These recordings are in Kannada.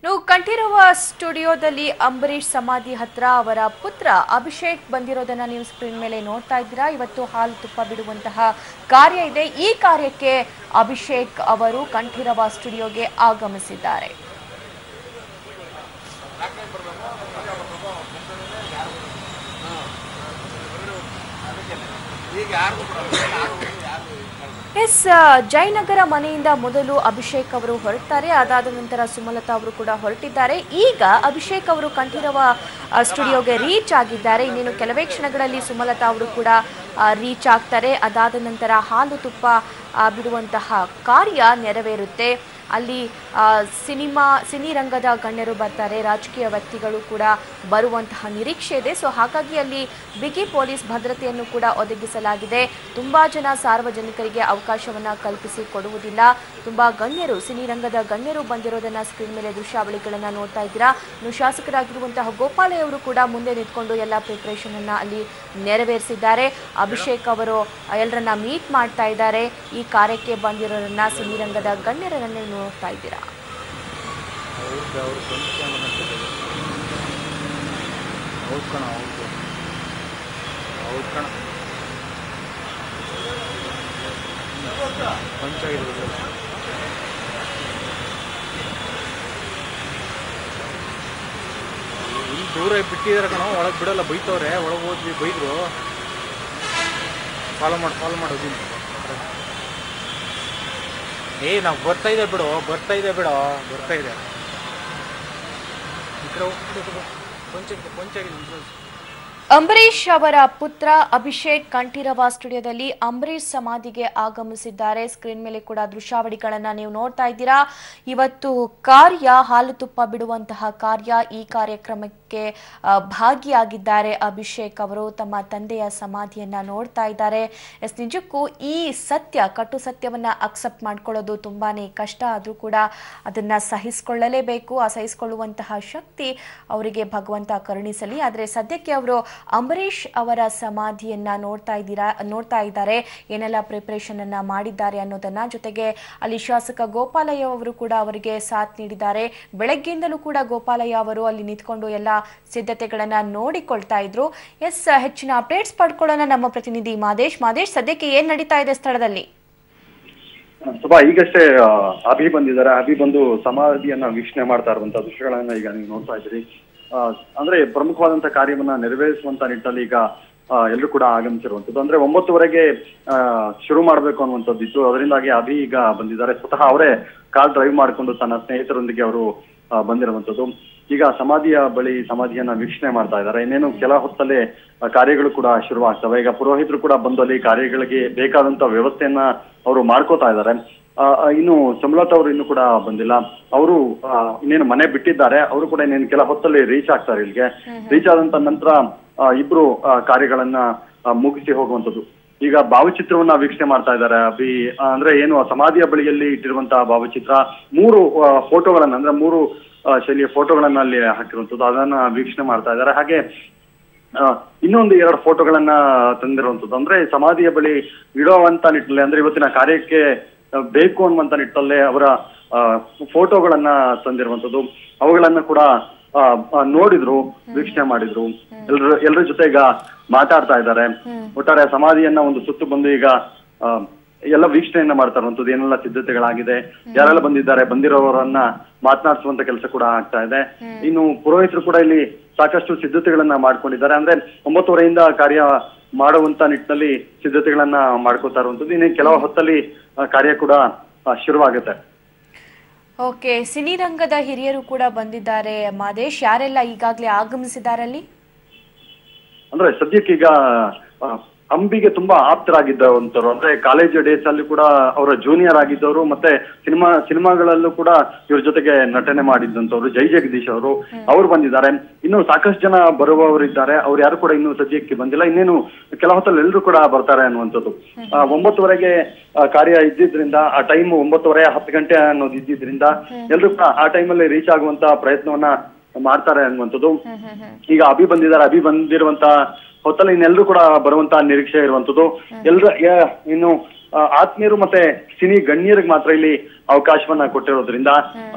ನಾವು ಕಂಠೀರವ ಸ್ಟುಡಿಯೋದಲ್ಲಿ ಅಂಬರೀಷ್ ಸಮಾಧಿ ಹತ್ರ ಅವರ ಪುತ್ರ ಅಭಿಷೇಕ್ ಬಂದಿರೋದನ್ನ ನೀವು ಸ್ಕ್ರೀನ್ ಮೇಲೆ ನೋಡ್ತಾ ಇದ್ದೀರಾ ಇವತ್ತು ಹಾಲು ತುಪ್ಪ ಬಿಡುವಂತಹ ಕಾರ್ಯ ಇದೆ ಈ ಕಾರ್ಯಕ್ಕೆ ಅಭಿಷೇಕ್ ಅವರು ಕಂಠೀರವ ಸ್ಟುಡಿಯೋಗೆ ಆಗಮಿಸಿದ್ದಾರೆ ಎಸ್ ಜಯನಗರ ಮನೆಯಿಂದ ಮೊದಲು ಅಭಿಷೇಕ್ ಅವರು ಹೊರಡ್ತಾರೆ ಅದಾದ ನಂತರ ಸುಮಲತಾ ಅವರು ಕೂಡ ಹೊರಟಿದ್ದಾರೆ ಈಗ ಅಭಿಷೇಕ್ ಅವರು ಕಂಠೀರವ ಆ, ಸ್ಟುಡಿಯೋಗೆ ರೀಚ್ ಆಗಿದ್ದಾರೆ ಇನ್ನೇನು ಕೆಲವೇ ಕ್ಷಣಗಳಲ್ಲಿ ಸುಮಲತಾ ಅವರು ಕೂಡ ರೀಚ್ ಆಗ್ತಾರೆ ಅದಾದ ನಂತರ ಹಾಲು ತುಪ್ಪ ಆ, ಬಿಡುವಂತಹ ಕಾರ್ಯ ನೆರವೇರುತ್ತೆ ಅಲ್ಲಿ ಆ, ಸಿನಿಮಾ ಸಿನಿ ರಂಗದ ಗಣ್ಯರು ಬರ್ತಾರೆ ರಾಜಕೀಯ ವ್ಯಕ್ತಿಗಳು ಕೂಡ ಬರುವಂತಹ ನಿರೀಕ್ಷೆ ಇದೆ ಸೊ ಹಾಗಾಗಿ ಅಲ್ಲಿ ಬಿಗಿ ಪೊಲೀಸ್ ಭದ್ರತೆಯನ್ನು ಕೂಡ ಒದಗಿಸಲಾಗಿದೆ ತುಂಬಾ ಜನ ಸಾರ್ವಜನಿಕರಿಗೆ ಅವಕಾಶವನ್ನ ಕಲ್ಪಿಸಿ ಕೊಡುವುದಿಲ್ಲ ತುಂಬಾ ಗಣ್ಯರು ಸಿನಿ ರಂಗದ ಗಣ್ಯರು ಬಂದಿರೋದನ್ನ ಸ್ಕ್ರೀನ್ ಮೇಲೆ ದೃಶ್ಯಾವಳಿಗಳನ್ನ ನೋಡ್ತಾ ಇದ್ದೀರಾ ಇನ್ನು ಶಾಸಕರಾಗಿರುವಂತಹ ಗೋಪಾಲಯ್ಯ ಅವರು ಕೂಡ ಮುಂದೆ ನಿಂತ್ಕೊಂಡು ಎಲ್ಲ ಪ್ರಿಪರೇಷನ್ ಅನ್ನ ಅಲ್ಲಿ ನೆರವೇರಿಸಿದ್ದಾರೆ ಅಭಿಷೇಕ್ ಅವರು ಎಲ್ಲರನ್ನ ಮೀಟ್ ಮಾಡ್ತಾ ಇದ್ದಾರೆ ಈ ಕಾರ್ಯಕ್ಕೆ ಬಂದಿರೋರನ್ನ ಸಿನಿ ರಂಗದ ಗಣ್ಯರನ್ನೇ ನೋಡ್ತಾ ಇದ್ದೀರಾ ಅವ್ರದ್ದು ಅವ್ರ ಸ್ವಂತ ಕ್ಯಾಮರಾ ಹೌದು ಕಣ ಹೌದು ಹೌದು ಕಣ ಪಂಚಾಗಿರ್ಬೋದು ಇಲ್ಲಿ ದೂರ ಬಿಟ್ಟಿದ್ದಾರೆ ಕಣೋ ಒಳಗೆ ಬಿಡಲ್ಲ ಬೈತವ್ರೆ ಒಳಗೆ ಹೋದ್ವಿ ಬೈದ್ರು ಫಾಲೋ ಮಾಡಿ ಫಾಲೋ ಮಾಡೋದು ಏ ನಾವು ಬರ್ತಾ ಇದೆ ಬಿಡು ಬರ್ತಾ ಇದೆ ಬಿಡು ಬರ್ತಾ ಇದೆ ಈ ಕಡೆ ಹೋಗ್ಬಿಡು ಪಂಚಾಗಿದೆ ಪಂಚಾಗಿದೆ ಅಂಬರೀಷ್ ಅವರ ಪುತ್ರ ಅಭಿಷೇಕ್ ಕಂಠೀರವ ಸ್ಟುಡಿಯೋದಲ್ಲಿ ಅಂಬರೀಷ್ ಸಮಾಧಿಗೆ ಆಗಮಿಸಿದ್ದಾರೆ ಸ್ಕ್ರೀನ್ ಮೇಲೆ ಕೂಡ ದೃಶ್ಯಾವಳಿಗಳನ್ನ ನೀವು ನೋಡ್ತಾ ಇದ್ದೀರಾ ಇವತ್ತು ಕಾರ್ಯ ಹಾಲು ತುಪ್ಪ ಬಿಡುವಂತಹ ಕಾರ್ಯ ಈ ಕಾರ್ಯಕ್ರಮಕ್ಕೆ ಆ, ಭಾಗಿಯಾಗಿದ್ದಾರೆ ಅಭಿಷೇಕ್ ಅವರು ತಮ್ಮ ತಂದೆಯ ಸಮಾಧಿಯನ್ನ ನೋಡ್ತಾ ಇದ್ದಾರೆ ಎಸ್ ನಿಜಕ್ಕೂ ಈ ಸತ್ಯ ಕಟು ಸತ್ಯವನ್ನ ಅಕ್ಸೆಪ್ಟ್ ಮಾಡ್ಕೊಳ್ಳೋದು ತುಂಬಾನೇ ಕಷ್ಟ ಆದ್ರೂ ಕೂಡ ಅದನ್ನ ಸಹಿಸಿಕೊಳ್ಳಲೇಬೇಕು ಆ ಸಹಿಸಿಕೊಳ್ಳುವಂತಹ ಶಕ್ತಿ ಅವರಿಗೆ ಭಗವಂತ ಕರುಣಿಸಲಿ ಆದರೆ ಸದ್ಯಕ್ಕೆ ಅವರು ಅಂಬರೀಷ್ ಅವರ ಸಮಾಧಿಯನ್ನ ನೋಡ್ತಾ ಇದ್ದೀರಾ ನೋಡ್ತಾ ಇದ್ದಾರೆ ಏನೆಲ್ಲ ಪ್ರಿಪರೇಷನ್ ಅನ್ನ ಮಾಡಿದ್ದಾರೆ ಅನ್ನೋದನ್ನ ಜೊತೆಗೆ ಅಲ್ಲಿ ಶಾಸಕ ಗೋಪಾಲಯ್ಯ ಅವರು ಕೂಡ ಅವರಿಗೆ ಸಾಥ್ ನೀಡಿದ್ದಾರೆ ಬೆಳಗ್ಗೆಯಿಂದಲೂ ಕೂಡ ಗೋಪಾಲಯ್ಯ ಅವರು ಅಲ್ಲಿ ನಿಂತ್ಕೊಂಡು ಎಲ್ಲ ಸಿದ್ಧತೆಗಳನ್ನ ನೋಡಿಕೊಳ್ತಾ ಇದ್ರು ಎಸ್ ಹೆಚ್ಚಿನ ಅಪ್ಡೇಟ್ಸ್ ಪಡ್ಕೊಳ್ಳೋಣ ನಮ್ಮ ಪ್ರತಿನಿಧಿ ಮಾದೇಶ್ ಮಾದೇಶ್ ಸದ್ಯಕ್ಕೆ ಏನ್ ನಡೀತಾ ಇದೆ ಸ್ಥಳದಲ್ಲಿ ಸುಭಾ ಈಗಷ್ಟೇ ಆ, ಅಭಿ ಬಂದಿದ್ದಾರೆ ಅಭಿ ಬಂದು ಸಮಾಧಿಯನ್ನ ವೀಕ್ಷಣೆ ಮಾಡ್ತಾ ಇರುವಂತ ದೃಶ್ಯಗಳನ್ನ ಈಗ ನೀವು ನೋಡ್ತಾ ಇದ್ದೀರಿ ಆ, ಅಂದ್ರೆ ಪ್ರಮುಖವಾದಂತ ಕಾರ್ಯವನ್ನ ನೆರವೇರಿಸುವಂತ ನಿಟ್ಟಲ್ಲಿ ಈಗ ಎಲ್ಲರೂ ಕೂಡ ಆಗಮಿಸಿರುವಂತದ್ದು ಅಂದ್ರೆ ಒಂಬತ್ತುವರೆಗೆ ಆ, ಶುರು ಮಾಡ್ಬೇಕು ಅನ್ನುವಂಥದ್ದಿತ್ತು ಅದರಿಂದಾಗಿ ಅಭಿ ಈಗ ಬಂದಿದ್ದಾರೆ ಸ್ವತಃ ಅವರೇ ಕಾರ್ ಡ್ರೈವ್ ಮಾಡಿಕೊಂಡು ತನ್ನ ಸ್ನೇಹಿತರೊಂದಿಗೆ ಅವರು ಆ, ಬಂದಿರುವಂತದ್ದು ಈಗ ಸಮಾಧಿಯ ಬಳಿ ಸಮಾಧಿಯನ್ನ ವೀಕ್ಷಣೆ ಮಾಡ್ತಾ ಇದ್ದಾರೆ ಇನ್ನೇನು ಕೆಲ ಹೊತ್ತಲ್ಲೇ ಆ, ಕಾರ್ಯಗಳು ಕೂಡ ಶುರುವಾಗ್ತವೆ ಈಗ ಪುರೋಹಿತರು ಕೂಡ ಬಂದು ಅಲ್ಲಿ ಕಾರ್ಯಗಳಿಗೆ ಬೇಕಾದಂತ ವ್ಯವಸ್ಥೆಯನ್ನ ಅವರು ಮಾಡ್ಕೋತಾ ಇದ್ದಾರೆ ಆ, ಆ, ಇನ್ನು ಸುಮಲತಾ ಅವರು ಇನ್ನು ಕೂಡ ಬಂದಿಲ್ಲ ಅವರು ಆ, ಇನ್ನೇನು ಮನೆ ಬಿಟ್ಟಿದ್ದಾರೆ ಅವರು ಕೂಡ ಇನ್ನೇನು ಕೆಲ ಹೊತ್ತಲ್ಲಿ ರೀಚ್ ಆಗ್ತಾರೆ ಇಲ್ಲಿಗೆ ರೀಚ್ ಆದಂತ ನಂತರ ಆ, ಇಬ್ರು ಆ, ಕಾರ್ಯಗಳನ್ನ ಆ, ಮುಗಿಸಿ ಹೋಗುವಂತದ್ದು ಈಗ ಭಾವಚಿತ್ರವನ್ನ ವೀಕ್ಷಣೆ ಮಾಡ್ತಾ ಇದ್ದಾರೆ ಅಭಿ ಆ, ಅಂದ್ರೆ ಏನು ಆ ಸಮಾಧಿಯ ಬಳಿಯಲ್ಲಿ ಇಟ್ಟಿರುವಂತಹ ಭಾವಚಿತ್ರ ಮೂರು ಆ, ಫೋಟೋಗಳನ್ನ ಅಂದ್ರೆ ಮೂರು ಆ, ಶೈಲಿಯ ಫೋಟೋಗಳನ್ನ ಅಲ್ಲಿ ಹಾಕಿರುವಂತದ್ದು ಅದನ್ನ ವೀಕ್ಷಣೆ ಮಾಡ್ತಾ ಇದ್ದಾರೆ ಹಾಗೆ ಆ, ಇನ್ನೊಂದು ಎರಡು ಫೋಟೋಗಳನ್ನ ತಂದಿರುವಂತದ್ದು ಅಂದ್ರೆ ಸಮಾಧಿಯ ಬಳಿ ಇಡುವಂತ ನಿಟ್ಟಿನಲ್ಲಿ ಅಂದ್ರೆ ಇವತ್ತಿನ ಕಾರ್ಯಕ್ಕೆ ಆ, ಬೇಕು ಅನ್ನುವಂತ ನಿಟ್ಟಲ್ಲೇ ಅವರ ಆ, ಫೋಟೋಗಳನ್ನ ತಂದಿರುವಂತದ್ದು ಅವುಗಳನ್ನ ಕೂಡ ಆ, ಆ, ನೋಡಿದ್ರು ವೀಕ್ಷಣೆ ಮಾಡಿದ್ರು ಎಲ್ರ ಎಲ್ರ ಜೊತೆ ಈಗ ಮಾತಾಡ್ತಾ ಇದ್ದಾರೆ ಒಟ್ಟಾರೆ ಸಮಾಧಿಯನ್ನ ಒಂದು ಸುತ್ತು ಬಂದು ಈಗ ಆ, ಎಲ್ಲ ವೀಕ್ಷಣೆಯನ್ನ ಮಾಡ್ತಾ ಇರುವಂತದ್ದು ಏನೆಲ್ಲ ಸಿದ್ಧತೆಗಳಾಗಿದೆ ಯಾರೆಲ್ಲ ಬಂದಿದ್ದಾರೆ ಬಂದಿರೋರನ್ನ ಮಾತನಾಡಿಸುವಂತ ಕೆಲಸ ಕೂಡ ಆಗ್ತಾ ಇದೆ ಇನ್ನು ಪುರೋಹಿತರು ಕೂಡ ಇಲ್ಲಿ ಸಾಕಷ್ಟು ಸಿದ್ಧತೆಗಳನ್ನ ಮಾಡ್ಕೊಂಡಿದ್ದಾರೆ ಅಂದ್ರೆ ಒಂಬತ್ತುವರೆಯಿಂದ ಕಾರ್ಯ ಮಾಡುವಂತ ನಿಟ್ಟಿನಲ್ಲಿ ಸಿದ್ಧತೆಗಳನ್ನ ಮಾಡ್ಕೋತಾ ಇರುವಂತದ್ದು ಇನ್ನು ಕೆಲವು ಹೊತ್ತಲ್ಲಿ ಆ, ಕಾರ್ಯ ಕೂಡ ಆ, ಶುರುವಾಗುತ್ತೆ ಓಕೆ ಸಿನಿ ರಂಗದ ಹಿರಿಯರು ಕೂಡ ಬಂದಿದ್ದಾರೆ ಮಾದೇಶ್ ಯಾರೆಲ್ಲ ಈಗಾಗಲೇ ಆಗಮಿಸಿದಾರಲ್ಲಿ ಅಂದ್ರೆ ಸದ್ಯಕ್ಕೀಗ ಆ, ಅಂಬಿಗೆ ತುಂಬಾ ಆಪ್ತರಾಗಿದ್ದವಂತರು ಅಂದ್ರೆ ಕಾಲೇಜ್ ಡೇಸ್ ಅಲ್ಲಿ ಕೂಡ ಅವರ ಜೂನಿಯರ್ ಆಗಿದ್ದವರು ಮತ್ತೆ ಸಿನಿಮಾ ಸಿನಿಮಾಗಳಲ್ಲೂ ಕೂಡ ಇವ್ರ ಜೊತೆಗೆ ನಟನೆ ಮಾಡಿದ್ದಂತವ್ರು ಜೈ ಜಗದೀಶ್ ಅವರು ಅವ್ರು ಬಂದಿದ್ದಾರೆ ಇನ್ನು ಸಾಕಷ್ಟು ಜನ ಬರುವವರಿದ್ದಾರೆ ಅವ್ರು ಯಾರು ಕೂಡ ಇನ್ನೂ ಸದ್ಯಕ್ಕೆ ಬಂದಿಲ್ಲ ಇನ್ನೇನು ಕೆಲ ಹೊತ್ತಲ್ಲಿ ಎಲ್ಲರೂ ಕೂಡ ಬರ್ತಾರೆ ಅನ್ನುವಂಥದ್ದು ಆ, ಒಂಬತ್ತುವರೆಗೆ ಆ, ಕಾರ್ಯ ಇದ್ದಿದ್ರಿಂದ ಆ ಟೈಮ್ ಒಂಬತ್ತುವರೆ ಹತ್ತು ಗಂಟೆ ಅನ್ನೋದು ಇದ್ದಿದ್ರಿಂದ ಎಲ್ಲರೂ ಕೂಡ ಆ ಟೈಮಲ್ಲಿ ರೀಚ್ ಆಗುವಂತ ಪ್ರಯತ್ನವನ್ನ ಮಾಡ್ತಾರೆ ಅನ್ನುವಂಥದ್ದು ಈಗ ಅಭಿ ಬಂದಿದ್ದಾರೆ ಅಭಿ ಬಂದಿರುವಂತ ಹೊತ್ತಲ್ಲಿ ಇನ್ನೆಲ್ಲರೂ ಕೂಡ ಬರುವಂತ ನಿರೀಕ್ಷೆ ಇರುವಂತದ್ದು ಎಲ್ರು ಯಾ- ಇನ್ನು ಆ, ಆತ್ಮೀಯರು ಮತ್ತೆ ಸಿನಿ ಗಣ್ಯರಿಗೆ ಮಾತ್ರ ಇಲ್ಲಿ ಅವಕಾಶವನ್ನ ಕೊಟ್ಟಿರೋದ್ರಿಂದ ಆ,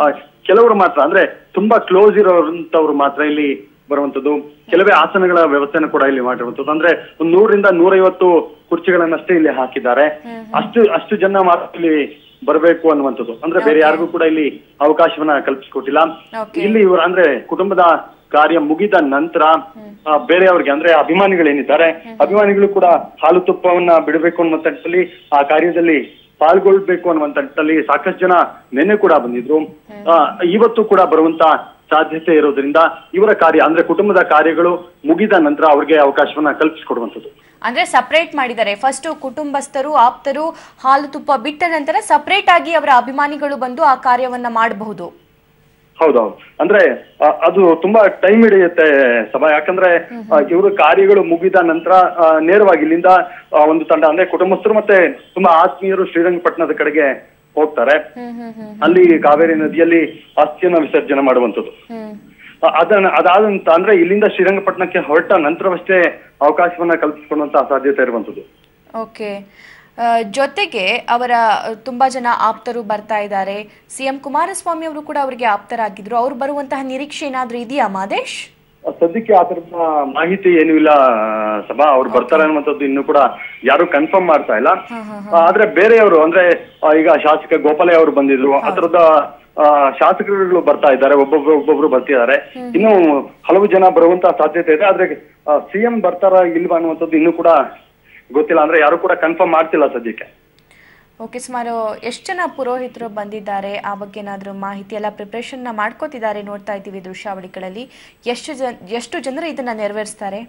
ಕೆಲವರು ಮಾತ್ರ ಅಂದ್ರೆ ತುಂಬಾ ಕ್ಲೋಸ್ ಇರೋಂತವ್ರು ಮಾತ್ರ ಇಲ್ಲಿ ಬರುವಂತದ್ದು ಕೆಲವೇ ಆಸನಗಳ ವ್ಯವಸ್ಥೆಯನ್ನು ಕೂಡ ಇಲ್ಲಿ ಮಾಡಿರುವಂತದ್ದು ಅಂದ್ರೆ ಒಂದು ನೂರರಿಂದ ನೂರೈವತ್ತು ಕುರ್ಚಿಗಳನ್ನಷ್ಟೇ ಇಲ್ಲಿ ಹಾಕಿದ್ದಾರೆ ಅಷ್ಟು ಅಷ್ಟು ಜನ ಮಾತ್ರ ಇಲ್ಲಿ ಬರಬೇಕು ಅನ್ನುವಂಥದ್ದು ಅಂದ್ರೆ ಬೇರೆ ಯಾರಿಗೂ ಕೂಡ ಇಲ್ಲಿ ಅವಕಾಶವನ್ನ ಕಲ್ಪಿಸ್ಕೊಟ್ಟಿಲ್ಲ Okay. ಇಲ್ಲಿ ಇವರು ಅಂದ್ರೆ ಕುಟುಂಬದ ಕಾರ್ಯ ಮುಗಿದ ನಂತರ ಆ, ಬೇರೆಯವ್ರಿಗೆ ಅಂದ್ರೆ ಅಭಿಮಾನಿಗಳೇನಿದ್ದಾರೆ ಅಭಿಮಾನಿಗಳು ಕೂಡ ಹಾಲು ತುಪ್ಪವನ್ನ ಬಿಡಬೇಕು ಅನ್ನುವಂತ ನಿಟ್ಟಿನಲ್ಲಿ ಆ ಕಾರ್ಯದಲ್ಲಿ ಪಾಲ್ಗೊಳ್ಬೇಕು ಅನ್ನುವಂತ ನಿಟ್ಟಿನಲ್ಲಿ ಸಾಕಷ್ಟು ಜನ ನೆನ್ನೆ ಕೂಡ ಬಂದಿದ್ರು ಆ, ಇವತ್ತು ಕೂಡ ಬರುವಂತ ಸಾಧ್ಯತೆ ಇರೋದ್ರಿಂದ ಇವರ ಕಾರ್ಯ ಅಂದ್ರೆ ಕುಟುಂಬದ ಕಾರ್ಯಗಳು ಮುಗಿದ ನಂತರ ಅವ್ರಿಗೆ ಅವಕಾಶವನ್ನ ಕಲ್ಪಿಸಿಕೊಡುವಂಥದ್ದು ಅಂದ್ರೆ ಸಪರೇಟ್ ಮಾಡಿದ್ದಾರೆ ಫಸ್ಟ್ ಕುಟುಂಬಸ್ಥರು ಆಪ್ತರು ಹಾಲು ತುಪ್ಪ ಬಿಟ್ಟ ನಂತರ ಸಪರೇಟ್ ಆಗಿ ಅವರ ಅಭಿಮಾನಿಗಳು ಬಂದು ಆ ಕಾರ್ಯವನ್ನ ಮಾಡಬಹುದು ಹೌದೌದು ಅಂದ್ರೆ ಆ, ಅದು ತುಂಬಾ ಟೈಮ್ ಹಿಡಿಯುತ್ತೆ ಸಭಾ ಯಾಕಂದ್ರೆ ಇವರು ಕಾರ್ಯಗಳು ಮುಗಿದ ನಂತರ ಆ, ನೇರವಾಗಿ ಇಲ್ಲಿಂದ ಆ, ಒಂದು ತಂಡ ಅಂದ್ರೆ ಕುಟುಂಬಸ್ಥರು ಮತ್ತೆ ತುಂಬಾ ಆತ್ಮೀಯರು ಶ್ರೀರಂಗಪಟ್ಟಣದ ಕಡೆಗೆ ಹೋಗ್ತಾರೆ ಹ್ಮ್ ಹ್ಮ್ ಹ್ಮ್ ಅಲ್ಲಿ ಕಾವೇರಿ ನದಿಯಲ್ಲಿ ಅಸ್ಥಿಯನ್ನ ವಿಸರ್ಜನೆ ಮಾಡುವಂಥದ್ದು ಹ್ಮ್ ಆ, ಅದನ್ನ ಅದಾದಂತ ಅಂದ್ರೆ ಇಲ್ಲಿಂದ ಶ್ರೀರಂಗಪಟ್ಟಣಕ್ಕೆ ಹೊರಟ ನಂತರವಷ್ಟೇ ಅವಕಾಶವನ್ನ ಕಲ್ಪಿಸಿಕೊಳ್ಳುವಂತ ಸಾಧ್ಯತೆ ಇರುವಂತದ್ದು ಓಕೆ ಆ, ಜೊತೆಗೆ ಅವರ ಆ, ತುಂಬಾ ಜನ ಆಪ್ತರು ಬರ್ತಾ ಇದ್ದಾರೆ ಸಿಎಂ ಕುಮಾರಸ್ವಾಮಿ ಅವರು ಕೂಡ ಅವರಿಗೆ ಆಪ್ತರಾಗಿದ್ರು ಅವ್ರು ಬರುವಂತಹ ನಿರೀಕ್ಷೆ ಏನಾದ್ರೂ ಇದೆಯಾ ಮಾದೇಶ್ ಸದ್ಯಕ್ಕೆ ಆ ತರದ ಮಾಹಿತಿ ಏನೂ ಇಲ್ಲ ಸಭಾ ಅವ್ರು ಬರ್ತಾರೆ ಅನ್ನುವಂಥದ್ದು ಇನ್ನು ಕೂಡ ಯಾರು ಕನ್ಫರ್ಮ್ ಮಾಡ್ತಾ ಇಲ್ಲ ಆ, ಆದ್ರೆ ಬೇರೆಯವರು ಅಂದ್ರೆ ಆ, ಈಗ ಶಾಸಕ ಗೋಪಾಲಯ್ಯ ಅವರು ಬಂದಿದ್ರು ಆ ತರದ ಆ, ಶಾಸಕರುಗಳು ಬರ್ತಾ ಇದ್ದಾರೆ ಒಬ್ಬೊಬ್ರು ಒಬ್ಬೊಬ್ರು ಬರ್ತಿದ್ದಾರೆ ಇನ್ನು ಹಲವು ಜನ ಬರುವಂತ ಸಾಧ್ಯತೆ ಇದೆ ಆದ್ರೆ ಸಿಎಂ ಬರ್ತಾರ ಇಲ್ವಾ ಅನ್ನುವಂಥದ್ದು ಇನ್ನೂ ಕೂಡ ಗೊತ್ತಿಲ್ಲ ಅಂದ್ರೆ ಯಾರು ಕೂಡ ಕನ್ಫರ್ಮ್ ಮಾಡ್ತಿಲ್ಲ ಸದ್ಯಕ್ಕೆ ಓಕೆ ಸುಮಾರು ಎಷ್ಟು ಜನ ಪುರೋಹಿತರು ಬಂದಿದ್ದಾರೆ ಆ ಬಗ್ಗೆ ಏನಾದರೂ ಮಾಹಿತಿ ಎಲ್ಲ ಪ್ರಿಪ್ರೇಷನ್ನ ಮಾಡ್ಕೋತಿದ್ದಾರೆ ನೋಡ್ತಾ ಇದ್ದೀವಿ ದೃಶ್ಯಾವಳಿಗಳಲ್ಲಿ ಎಷ್ಟು ಜನ ಎಷ್ಟು ಜನರು ಇದನ್ನ ನೆರವೇರಿಸ್ತಾರೆ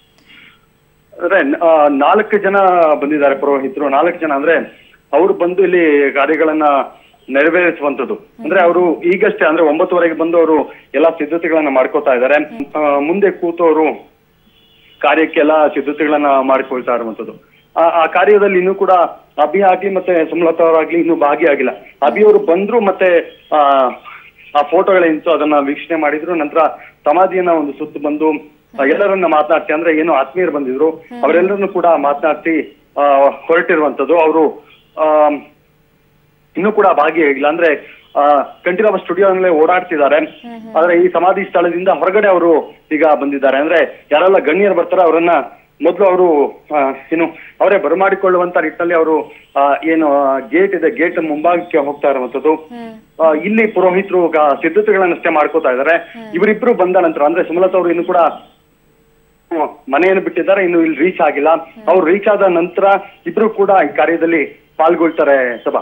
ಅಂದ್ರೆ ಆ, ನಾಲ್ಕು ಜನ ಬಂದಿದ್ದಾರೆ ಪುರೋಹಿತರು ನಾಲ್ಕು ಜನ ಅಂದ್ರೆ ಅವ್ರು ಬಂದು ಇಲ್ಲಿ ಕಾರ್ಯಗಳನ್ನ ನೆರವೇರಿಸುವಂತದ್ದು ಅಂದ್ರೆ ಅವರು ಈಗಷ್ಟೇ ಅಂದ್ರೆ ಒಂಬತ್ತುವರೆಗೆ ಬಂದು ಅವರು ಎಲ್ಲಾ ಸಿದ್ಧತೆಗಳನ್ನ ಮಾಡ್ಕೋತಾ ಇದ್ದಾರೆ ಆ, ಮುಂದೆ ಕೂತು ಅವರು ಕಾರ್ಯಕ್ಕೆಲ್ಲ ಸಿದ್ಧತೆಗಳನ್ನ ಮಾಡಿಕೊಳ್ತಾ ಇರುವಂತದ್ದು ಆ ಆ ಕಾರ್ಯದಲ್ಲಿ ಇನ್ನೂ ಕೂಡ ಅಭಿ ಆಗ್ಲಿ ಮತ್ತೆ ಸುಮಲತಾ ಅವರಾಗ್ಲಿ ಇನ್ನೂ ಭಾಗಿಯಾಗಿಲ್ಲ ಅಭಿ ಅವರು ಬಂದ್ರು ಮತ್ತೆ ಆ ಆ ಫೋಟೋಗಳೇನಿತ್ತು ಅದನ್ನ ವೀಕ್ಷಣೆ ಮಾಡಿದ್ರು ನಂತರ ಸಮಾಧಿಯನ್ನ ಒಂದು ಸುತ್ತು ಬಂದು ಆ, ಎಲ್ಲರನ್ನ ಮಾತನಾಡ್ಸಿ ಅಂದ್ರೆ ಏನು ಆತ್ಮೀಯರು ಬಂದಿದ್ರು ಅವರೆಲ್ಲರನ್ನು ಕೂಡ ಮಾತನಾಡ್ಸಿ ಆ ಹೊರಟಿರುವಂತದ್ದು ಅವರು ಆ ಇನ್ನೂ ಕೂಡ ಭಾಗಿಯಾಗಿಲ್ಲ ಅಂದ್ರೆ ಆ ಕಂಠೀರವ ಸ್ಟುಡಿಯೋನಲ್ಲೇ ಓಡಾಡ್ತಿದ್ದಾರೆ ಆದ್ರೆ ಈ ಸಮಾಧಿ ಸ್ಥಳದಿಂದ ಹೊರಗಡೆ ಅವರು ಈಗ ಬಂದಿದ್ದಾರೆ ಅಂದ್ರೆ ಯಾರೆಲ್ಲ ಗಣ್ಯರು ಬರ್ತಾರೆ ಅವರನ್ನ ಮೊದಲು ಅವರು ಏನು ಅವರೇ ಬರಮಾಡಿಕೊಳ್ಳುವಂತ ನಿಟ್ಟಿನಲ್ಲಿ ಅವರು ಆ, ಏನು ಗೇಟ್ ಇದೆ ಗೇಟ್ ಮುಂಭಾಗಕ್ಕೆ ಹೋಗ್ತಾ ಇರುವಂತದ್ದು ಆ, ಇಲ್ಲಿ ಪುರೋಹಿತರು ಈಗ ಸಿದ್ಧತೆಗಳನ್ನಷ್ಟೇ ಮಾಡ್ಕೋತಾ ಇದ್ದಾರೆ ಇವರಿಬ್ರು ಬಂದ ನಂತರ ಅಂದ್ರೆ ಸುಮಲತಾ ಅವರು ಇನ್ನು ಕೂಡ ಹ್ಮ್, ಮನೆಯನ್ನು ಬಿಟ್ಟಿದ್ದಾರೆ ಇನ್ನು ಇಲ್ಲಿ ರೀಚ್ ಆಗಿಲ್ಲ ಅವ್ರು ರೀಚ್ ಆದ ನಂತರ ಇಬ್ರು ಕೂಡ ಈ ಕಾರ್ಯದಲ್ಲಿ ಪಾಲ್ಗೊಳ್ತಾರೆ ಸಭಾ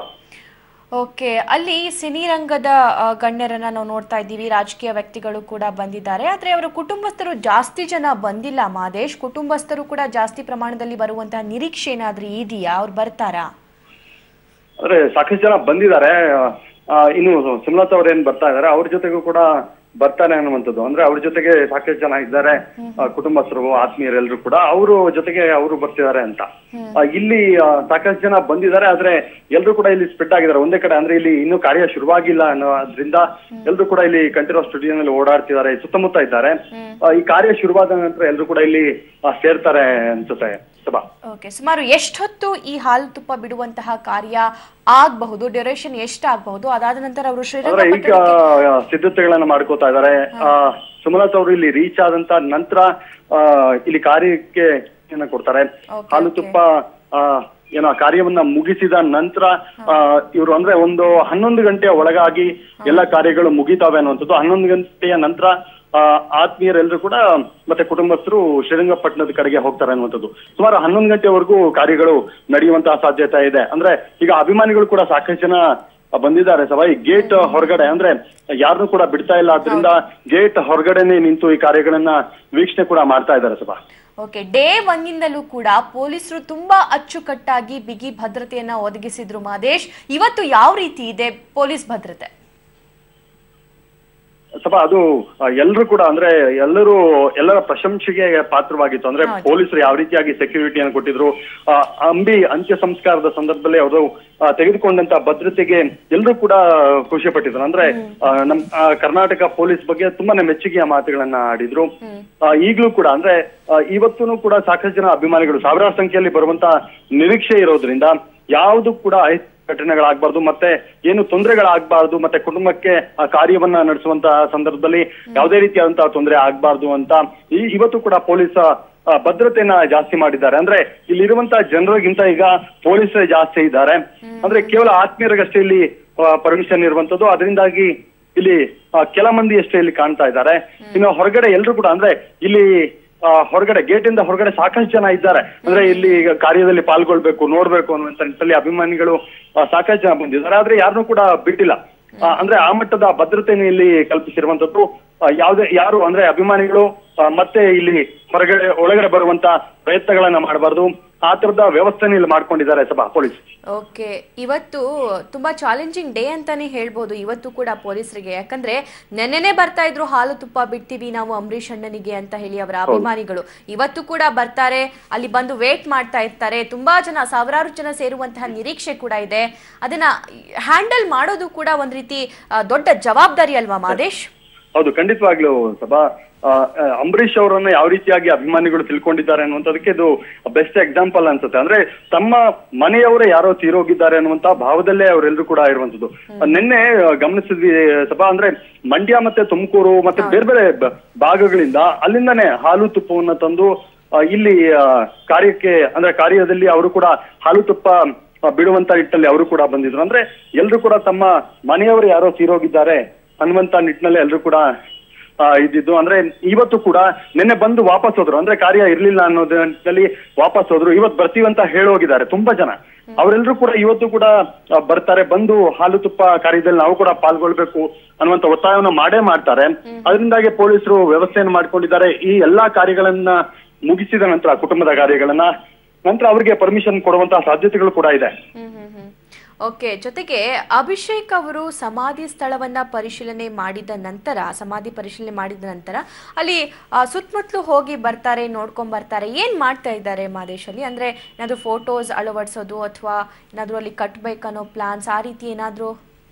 ಓಕೆ ಅಲ್ಲಿ ಸಿನಿ ರಂಗದ ಆ, ಗಣ್ಯರನ್ನ ನಾವು ನೋಡ್ತಾ ಇದ್ದೀವಿ ರಾಜಕೀಯ ವ್ಯಕ್ತಿಗಳು ಕೂಡ ಬಂದಿದ್ದಾರೆ ಆದ್ರೆ ಅವರ ಕುಟುಂಬಸ್ಥರು ಜಾಸ್ತಿ ಜನ ಬಂದಿಲ್ಲ ಮಾದೇಶ್ ಕುಟುಂಬಸ್ಥರು ಕೂಡ ಜಾಸ್ತಿ ಪ್ರಮಾಣದಲ್ಲಿ ಬರುವಂತಹ ನಿರೀಕ್ಷೆ ಏನಾದ್ರೂ ಇದೆಯಾ ಅವ್ರು ಬರ್ತಾರಾ ಅಂದ್ರೆ ಸಾಕಷ್ಟು ಜನ ಬಂದಿದ್ದಾರೆ ಆ, ಇನ್ನು ಸುಮಲತಾ ಅವ್ರು ಏನ್ ಬರ್ತಾ ಇದಾರೆ ಅವ್ರ ಜೊತೆಗೂ ಕೂಡ ಬರ್ತಾರೆ ಅನ್ನುವಂಥದ್ದು ಅಂದ್ರೆ ಅವ್ರ ಜೊತೆಗೆ ಸಾಕಷ್ಟು ಜನ ಇದ್ದಾರೆ ಆ, ಕುಟುಂಬಸ್ಥರು ಆತ್ಮೀಯರೆಲ್ಲರೂ ಕೂಡ ಅವರು ಜೊತೆಗೆ ಅವರು ಬರ್ತಿದ್ದಾರೆ ಅಂತ ಆ, ಇಲ್ಲಿ ಆ, ಸಾಕಷ್ಟು ಜನ ಬಂದಿದ್ದಾರೆ ಆದ್ರೆ ಎಲ್ರು ಕೂಡ ಇಲ್ಲಿ ಸ್ಪ್ರೆಡ್ ಆಗಿದ್ದಾರೆ ಒಂದೇ ಕಡೆ ಅಂದ್ರೆ ಇಲ್ಲಿ ಇನ್ನೂ ಕಾರ್ಯ ಶುರುವಾಗಿಲ್ಲ ಅನ್ನೋದ್ರಿಂದ ಎಲ್ರು ಕೂಡ ಇಲ್ಲಿ ಕಂಠೀರವ ಸ್ಟುಡಿಯೋನಲ್ಲಿ ಓಡಾಡ್ತಿದ್ದಾರೆ ಸುತ್ತಮುತ್ತ ಇದ್ದಾರೆ ಆ, ಈ ಕಾರ್ಯ ಶುರುವಾದ ನಂತರ ಎಲ್ರು ಕೂಡ ಇಲ್ಲಿ ಆ, ಸೇರ್ತಾರೆ ಅನ್ಸುತ್ತೆ ಸಭಾ ಓಕೆ ಸುಮಾರು ಎಷ್ಟೊತ್ತು ಈ ಹಾಲು ತುಪ್ಪ ಬಿಡುವಂತಹ ಕಾರ್ಯ ಆಗಬಹುದು ಡ್ಯೂರೇಷನ್ ಎಷ್ಟಾಗಬಹುದು ಅದಾದ ನಂತರ ಅವರು ಅಂದ್ರೆ ಈಗ ಶ್ರೀರಂಗಪಟ್ಟಣಕ್ಕೆ ಸಿದ್ಧತೆಗಳನ್ನ ಮಾಡ್ಕೋತಾ ಇದ್ದಾರೆ ಆ ಸುಮಲತಾ ಅವರು ಇಲ್ಲಿ ರೀಚ್ ಆದಂತ ನಂತರ ಆ, ಇಲ್ಲಿ ಕಾರ್ಯಕ್ಕೆ ಏನ ಕೊಡ್ತಾರೆ Okay, ಹಾಲು okay. ತುಪ್ಪ ಆ, ಏನೋ ಆ ಕಾರ್ಯವನ್ನ ಮುಗಿಸಿದ ನಂತರ ಇವರು ಅಂದ್ರೆ ಒಂದು ಹನ್ನೊಂದು ಗಂಟೆಯ ಒಳಗಾಗಿ ಎಲ್ಲ ಕಾರ್ಯಗಳು ಮುಗಿತಾವೆ ಅನ್ನುವಂಥದ್ದು ಹನ್ನೊಂದು ಗಂಟೆಯ ನಂತರ ಆ, ಆತ್ಮೀಯರೆಲ್ಲರೂ ಕೂಡ ಮತ್ತೆ ಕುಟುಂಬಸ್ಥರು ಶ್ರೀರಂಗಪಟ್ಟಣದ ಕಡೆಗೆ ಹೋಗ್ತಾರೆ ಅನ್ನುವಂಥದ್ದು ಸುಮಾರು ಹನ್ನೊಂದು ಗಂಟೆವರೆಗೂ ಕಾರ್ಯಗಳು ನಡೆಯುವಂತಹ ಸಾಧ್ಯತೆ ಇದೆ ಅಂದ್ರೆ ಈಗ ಅಭಿಮಾನಿಗಳು ಕೂಡ ಸಾಕಷ್ಟು ಜನ ಬಂದಿದ್ದಾರೆ ಸಭಾ ಈ ಗೇಟ್ ಹೊರಗಡೆ ಅಂದ್ರೆ ಯಾರನ್ನೂ ಕೂಡ ಬಿಡ್ತಾ ಇಲ್ಲ ಆದ್ರಿಂದ ಗೇಟ್ ಹೊರಗಡೆನೆ ನಿಂತು ಈ ಕಾರ್ಯಗಳನ್ನ ವೀಕ್ಷಣೆ ಕೂಡ ಮಾಡ್ತಾ ಇದ್ದಾರೆ ಸಭಾ ಓಕೆ ಡೇ ಒನ್ನಿಂದಲೂ ಕೂಡ ಪೊಲೀಸರು ತುಂಬಾ ಅಚ್ಚುಕಟ್ಟಾಗಿ ಬಿಗಿ ಭದ್ರತೆಯನ್ನ ಒದಗಿಸಿದ್ರು ಮಾದೇಶ್ ಇವತ್ತು ಯಾವ ರೀತಿ ಇದೆ ಪೊಲೀಸ್ ಭದ್ರತೆ ಸಭಾ ಅದು ಎಲ್ಲರೂ ಕೂಡ ಅಂದ್ರೆ ಎಲ್ಲರೂ ಎಲ್ಲರ ಪ್ರಶಂಸೆಗೆ ಪಾತ್ರವಾಗಿತ್ತು ಅಂದ್ರೆ ಹೌದು. ಪೊಲೀಸರು ಯಾವ ರೀತಿಯಾಗಿ ಸೆಕ್ಯೂರಿಟಿಯನ್ನು ಕೊಟ್ಟಿದ್ರು ಆ, ಅಂಬಿ ಅಂತ್ಯ ಸಂಸ್ಕಾರದ ಸಂದರ್ಭದಲ್ಲಿ ಅವರು ಆ, ತೆಗೆದುಕೊಂಡಂತ ಭದ್ರತೆಗೆ ಎಲ್ಲರೂ ಕೂಡ ಖುಷಿ ಪಟ್ಟಿದ್ರು ಅಂದ್ರೆ ಆ, ನಮ್ ಆ, ಕರ್ನಾಟಕ ಪೊಲೀಸ್ ಬಗ್ಗೆ ತುಂಬಾನೇ ಮೆಚ್ಚುಗೆಯ ಮಾತುಗಳನ್ನ ಆಡಿದ್ರು ಆ, ಈಗ್ಲೂ ಕೂಡ ಅಂದ್ರೆ ಆ, ಇವತ್ತೂ ಕೂಡ ಸಾಕಷ್ಟು ಜನ ಅಭಿಮಾನಿಗಳು ಸಾವಿರಾರು ಸಂಖ್ಯೆಯಲ್ಲಿ ಬರುವಂತ ನಿರೀಕ್ಷೆ ಇರೋದ್ರಿಂದ ಯಾವುದು ಕೂಡ ಘಟನೆಗಳಾಗಬಾರ್ದು ಮತ್ತೆ ಏನು ತೊಂದರೆಗಳಾಗಬಾರ್ದು ಮತ್ತೆ ಕುಟುಂಬಕ್ಕೆ ಆ ಕಾರ್ಯವನ್ನ ನಡೆಸುವಂತಹ ಸಂದರ್ಭದಲ್ಲಿ ಯಾವುದೇ ರೀತಿಯಾದಂತಹ ತೊಂದರೆ ಆಗ್ಬಾರ್ದು ಅಂತ ಈ ಇವತ್ತು ಕೂಡ ಪೊಲೀಸ್ ಆ, ಭದ್ರತೆಯನ್ನ ಜಾಸ್ತಿ ಮಾಡಿದ್ದಾರೆ ಅಂದ್ರೆ ಇಲ್ಲಿರುವಂತಹ ಜನರಿಗಿಂತ ಈಗ ಪೊಲೀಸರೇ ಜಾಸ್ತಿ ಇದ್ದಾರೆ ಅಂದ್ರೆ ಕೇವಲ ಆತ್ಮೀಯರಿಗಷ್ಟೇ ಇಲ್ಲಿ ಪರ್ಮಿಷನ್ ಇರುವಂತದ್ದು ಅದರಿಂದಾಗಿ ಇಲ್ಲಿ ಆ, ಕೆಲ ಮಂದಿ ಅಷ್ಟೇ ಇಲ್ಲಿ ಕಾಣ್ತಾ ಇದ್ದಾರೆ ಇನ್ನು ಹೊರಗಡೆ ಎಲ್ರು ಕೂಡ ಅಂದ್ರೆ ಇಲ್ಲಿ ಆ, ಹೊರಗಡೆ ಗೇಟ್ ಇಂದ ಹೊರಗಡೆ ಸಾಕಷ್ಟು ಜನ ಇದ್ದಾರೆ ಅಂದ್ರೆ ಇಲ್ಲಿ ಈಗ ಕಾರ್ಯದಲ್ಲಿ ಪಾಲ್ಗೊಳ್ಬೇಕು ನೋಡ್ಬೇಕು ಅನ್ನುವಂತ ನಿಟ್ಟಿನಲ್ಲಿ ಅಭಿಮಾನಿಗಳು ಆ, ಸಾಕಷ್ಟು ಜನ ಬಂದಿದ್ದಾರೆ ಆದ್ರೆ ಯಾರನ್ನೂ ಕೂಡ ಬಿಟ್ಟಿಲ್ಲ ಆ, ಅಂದ್ರೆ ಆ ಮಟ್ಟದ ಭದ್ರತೆಯನ್ನು ಇಲ್ಲಿ ಕಲ್ಪಿಸಿರುವಂತದ್ದು ಆ, ಯಾವುದೇ ಯಾರು ಅಂದ್ರೆ ಅಭಿಮಾನಿಗಳು ಆ, ಮತ್ತೆ ಇಲ್ಲಿ ಹೊರಗಡೆ ಒಳಗಡೆ ಬರುವಂತ ಪ್ರಯತ್ನಗಳನ್ನ ಮಾಡಬಾರ್ದು ಆ ತರದ ವ್ಯವಸ್ಥೆನ ಇಲ್ಲಿ ಮಾಡ್ಕೊಂಡಿದ್ದಾರೆ ಸಭಾ ಪೊಲೀಸ್ ಓಕೆ ಇವತ್ತು ತುಂಬಾ ಚಾಲೆಂಜಿಂಗ್ ಡೇ ಅಂತಾನೆ ಹೇಳ್ಬೋದು ಇವತ್ತು ಕೂಡ ಪೊಲೀಸರಿಗೆ ಯಾಕಂದ್ರೆ ನೆನ್ನೆನೆ ಬರ್ತಾ ಇದ್ರು ಹಾಲು ತುಪ್ಪ ಬಿಡ್ತೀವಿ ನಾವು ಅಂಬರೀಷ್ ಅಣ್ಣನಿಗೆ ಅಂತ ಹೇಳಿ ಅವರ ಅಭಿಮಾನಿಗಳು ಇವತ್ತು ಕೂಡ ಬರ್ತಾರೆ ಅಲ್ಲಿ ಬಂದು ವೇಟ್ ಮಾಡ್ತಾ ಇರ್ತಾರೆ ತುಂಬಾ ಜನ ಸಾವಿರಾರು ಜನ ಸೇರುವಂತಹ ನಿರೀಕ್ಷೆ ಕೂಡ ಇದೆ ಅದನ್ನ ಹ್ಯಾಂಡಲ್ ಮಾಡೋದು ಕೂಡ ಒಂದ್ ರೀತಿ ಆ, ದೊಡ್ಡ ಜವಾಬ್ದಾರಿ ಅಲ್ವಾ ಮಾದೇಶ್ ಹೌದು ಖಂಡಿತವಾಗ್ಲೂ ಸಭಾ ಆ, ಆ, ಅಂಬರೀಷ್ ಅವರನ್ನ ಯಾವ ರೀತಿಯಾಗಿ ಅಭಿಮಾನಿಗಳು ತಿಳ್ಕೊಂಡಿದ್ದಾರೆ ಅನ್ನುವಂಥದಕ್ಕೆ ಇದು ಬೆಸ್ಟ್ ಎಕ್ಸಾಂಪಲ್ ಅನ್ಸುತ್ತೆ ಅಂದ್ರೆ ತಮ್ಮ ಮನೆಯವರೇ ಯಾರೋ ತೀರೋಗಿದ್ದಾರೆ ಅನ್ನುವಂತ ಭಾವದಲ್ಲೇ ಅವರೆಲ್ಲರೂ ಕೂಡ ಇರುವಂತದ್ದು ನಿನ್ನೆ ಆ, ಗಮನಿಸಿದ್ವಿ ಸಭಾ ಅಂದ್ರೆ ಮಂಡ್ಯ ಮತ್ತೆ ತುಮಕೂರು ಮತ್ತೆ ಬೇರೆ ಬೇರೆ ಬ- ಭಾಗಗಳಿಂದ ಅಲ್ಲಿಂದಾನೇ ಹಾಲು ತುಪ್ಪವನ್ನ ತಂದು ಆ, ಇಲ್ಲಿ ಆ, ಕಾರ್ಯಕ್ಕೆ ಅಂದ್ರೆ ಕಾರ್ಯದಲ್ಲಿ ಅವರು ಕೂಡ ಹಾಲು ತುಪ್ಪ ಆ, ಬಿಡುವಂತ ನಿಟ್ಟಲ್ಲಿ ಅವರು ಕೂಡ ಬಂದಿದ್ರು ಅಂದ್ರೆ ಎಲ್ರು ಕೂಡ ತಮ್ಮ ಮನೆಯವರು ಯಾರೋ ತೀರೋಗಿದ್ದಾರೆ ಅನ್ನುವಂತ ನಿಟ್ಟಿನಲ್ಲಿ ಎಲ್ರು ಕೂಡ ಆ, ಇದ್ದಿದ್ದು ಅಂದ್ರೆ ಇವತ್ತು ಕೂಡ ನಿನ್ನೆ ಬಂದು ವಾಪಸ್ ಹೋದ್ರು ಅಂದ್ರೆ ಕಾರ್ಯ ಇರ್ಲಿಲ್ಲ ಅನ್ನೋದ ನಿಟ್ಟಿನಲ್ಲಿ ವಾಪಸ್ ಹೋದ್ರು ಇವತ್ತು ಬರ್ತೀವಿ ಅಂತ ಹೇಳೋಗಿದ್ದಾರೆ ತುಂಬಾ ಜನ ಅವರೆಲ್ಲರೂ ಕೂಡ ಇವತ್ತು ಕೂಡ ಆ, ಬರ್ತಾರೆ ಬಂದು ಹಾಲು ತುಪ್ಪ ಕಾರ್ಯದಲ್ಲಿ ನಾವು ಕೂಡ ಪಾಲ್ಗೊಳ್ಬೇಕು ಅನ್ನುವಂತ ಒತ್ತಾಯವನ್ನ ಮಾಡೇ ಮಾಡ್ತಾರೆ ಅದರಿಂದಾಗಿ ಪೊಲೀಸರು ವ್ಯವಸ್ಥೆಯನ್ನು ಮಾಡ್ಕೊಂಡಿದ್ದಾರೆ ಈ ಎಲ್ಲಾ ಕಾರ್ಯಗಳನ್ನ ಮುಗಿಸಿದ ನಂತರ ಕುಟುಂಬದ ಕಾರ್ಯಗಳನ್ನ ನಂತರ ಅವರಿಗೆ ಪರ್ಮಿಷನ್ ಕೊಡುವಂತಹ ಸಾಧ್ಯತೆಗಳು ಕೂಡ ಇದೆ ಓಕೆ ಜೊತೆಗೆ ಅಭಿಷೇಕ್ ಅವರು ಸಮಾಧಿ ಸ್ಥಳವನ್ನ ಪರಿಶೀಲನೆ ಮಾಡಿದ ನಂತರ ಸಮಾಧಿ ಪರಿಶೀಲನೆ ಮಾಡಿದ ನಂತರ ಅಲ್ಲಿ ಆ, ಸುತ್ತಮುತ್ತಲು ಹೋಗಿ ಬರ್ತಾರೆ ನೋಡ್ಕೊಂಡ್ ಬರ್ತಾರೆ ಏನ್ ಮಾಡ್ತಾ ಇದ್ದಾರೆ ಮಾದೇಶ್ ಅಲ್ಲಿ ಅಂದ್ರೆ ಏನಾದ್ರು ಫೋಟೋಸ್ ಅಳವಡಿಸೋದು ಅಥವಾ ಏನಾದ್ರು ಅಲ್ಲಿ ಕಟ್ಬೇಕನ್ನೋ ಪ್ಲಾನ್ಸ್ ಆ ರೀತಿ ಏನಾದ್ರು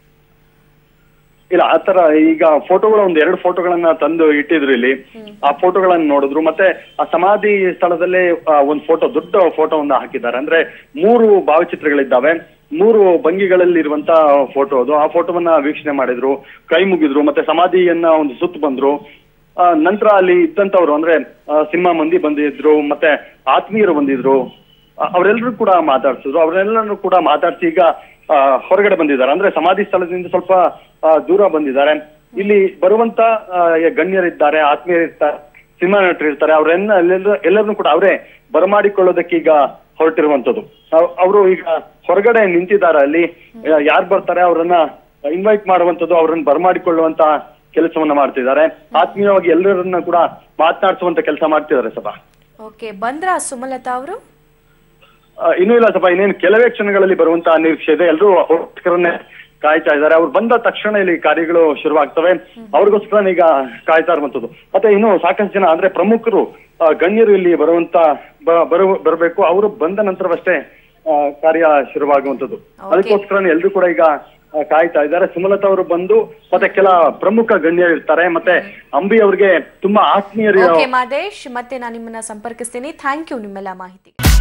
ಇಲ್ಲ ಆತರ ಈಗ ಫೋಟೋಗಳು ಒಂದ್ ಎರಡು ಫೋಟೋಗಳನ್ನ ತಂದು ಇಟ್ಟಿದ್ರು ಇಲ್ಲಿ ಆ ಫೋಟೋಗಳನ್ನ ನೋಡಿದ್ರು ಮತ್ತೆ ಆ ಸಮಾಧಿ ಸ್ಥಳದಲ್ಲೇ ಆ, ಒಂದ್ ಫೋಟೋ ದೊಡ್ಡ ಫೋಟೋವನ್ನ ಹಾಕಿದ್ದಾರೆ ಅಂದ್ರೆ ಮೂರು ಭಾವಚಿತ್ರಗಳಿದ್ದಾವೆ ಮೂರು ಭಂಗಿಗಳಲ್ಲಿ ಇರುವಂತ ಫೋಟೋ ಅದು ಆ ಫೋಟೋವನ್ನ ವೀಕ್ಷಣೆ ಮಾಡಿದ್ರು ಕೈ ಮುಗಿದ್ರು ಮತ್ತೆ ಸಮಾಧಿಯನ್ನ ಒಂದು ಸುತ್ತು ಬಂದ್ರು ಆ, ನಂತರ ಅಲ್ಲಿ ಇದ್ದಂತವ್ರು ಅಂದ್ರೆ ಆ, ಸಿನಿಮಾ ಮಂದಿ ಬಂದಿದ್ರು ಮತ್ತೆ ಆತ್ಮೀಯರು ಬಂದಿದ್ರು ಆ, ಅವರೆಲ್ಲರೂ ಕೂಡ ಮಾತಾಡ್ಸಿದ್ರು ಅವರೆಲ್ಲರೂ ಕೂಡ ಮಾತಾಡ್ಸಿ ಈಗ ಆ, ಹೊರಗಡೆ ಬಂದಿದ್ದಾರೆ ಅಂದ್ರೆ ಸಮಾಧಿ ಸ್ಥಳದಿಂದ ಸ್ವಲ್ಪ ಆ, ದೂರ ಬಂದಿದ್ದಾರೆ ಇಲ್ಲಿ ಬರುವಂತ ಆ, ಗಣ್ಯರಿದ್ದಾರೆ ಆತ್ಮೀಯರಿರ್ತಾರೆ ಸಿನಿಮಾ ನಟರು ಇರ್ತಾರೆ ಅವ್ರೆಲ್ಲ ಎಲ್ಲೆಲ್ಲ ಎಲ್ಲರನ್ನೂ ಕೂಡ ಅವರೇ ಬರಮಾಡಿಕೊಳ್ಳೋದಕ್ಕೆ ಈಗ ಹೊರಟಿರುವಂತದ್ದು ಅವರು ಈಗ ಹೊರಗಡೆ ನಿಂತಿದ್ದಾರೆ ಅಲ್ಲಿ ಯಾರು ಬರ್ತಾರೆ ಅವರನ್ನ ಇನ್ವೈಟ್ ಮಾಡುವಂತದ್ದು ಅವರನ್ನ ಬರಮಾಡಿಕೊಳ್ಳುವಂತ ಕೆಲಸವನ್ನ ಮಾಡ್ತಿದ್ದಾರೆ ಆತ್ಮೀಯವಾಗಿ ಎಲ್ಲರನ್ನ ಕೂಡ ಮಾತನಾಡಿಸುವಂತ ಕೆಲಸ ಮಾಡ್ತಿದ್ದಾರೆ ಸಭಾ ಓಕೆ ಬಂದ್ರ ಸುಮಲತಾ ಅವರು ಆ, ಇನ್ನೂ ಇಲ್ಲ ಸ್ವಲ್ಪ ಇನ್ನೇನು ಕೆಲವೇ ಕ್ಷಣಗಳಲ್ಲಿ ಬರುವಂತಹ ನಿರೀಕ್ಷೆ ಇದೆ ಎಲ್ಲರೂ ಅವ್ರಿಗೋಸ್ಕರನೇ ಕಾಯ್ತಾ ಇದ್ದಾರೆ ಅವ್ರು ಬಂದ ತಕ್ಷಣ ಇಲ್ಲಿ ಕಾರ್ಯಗಳು ಶುರುವಾಗ್ತವೆ ಅವ್ರಿಗೋಸ್ಕರ ಈಗ ಕಾಯ್ತಾ ಇರುವಂತದ್ದು ಮತ್ತೆ ಇನ್ನು ಸಾಕಷ್ಟು ಜನ ಅಂದ್ರೆ ಪ್ರಮುಖರು ಆ, ಗಣ್ಯರು ಇಲ್ಲಿ ಬರುವಂತ ಬ- ಬರು ಬರಬೇಕು ಅವರು ಬಂದ ನಂತರವಷ್ಟೇ ಆ, ಕಾರ್ಯ ಶುರುವಾಗುವಂತದ್ದು ಅದಕ್ಕೋಸ್ಕರ ಎಲ್ಲರೂ ಕೂಡ ಈಗ ಆ, ಕಾಯ್ತಾ ಇದ್ದಾರೆ ಸುಮಲತಾ ಅವರು ಬಂದು ಮತ್ತೆ ಕೆಲ ಪ್ರಮುಖ ಗಣ್ಯರು ಇರ್ತಾರೆ ಮತ್ತೆ ಅಂಬಿ ಅವ್ರಿಗೆ ತುಂಬಾ ಆತ್ಮೀಯರು ಓಕೆ ಮಾದೇಶ್ ಮತ್ತೆ ನಾನು ನಿಮ್ಮನ್ನ ಸಂಪರ್ಕಿಸ್ತೀನಿ ಥ್ಯಾಂಕ್ ಯು ನಿಮ್ಮೆಲ್ಲ ಮಾಹಿತಿ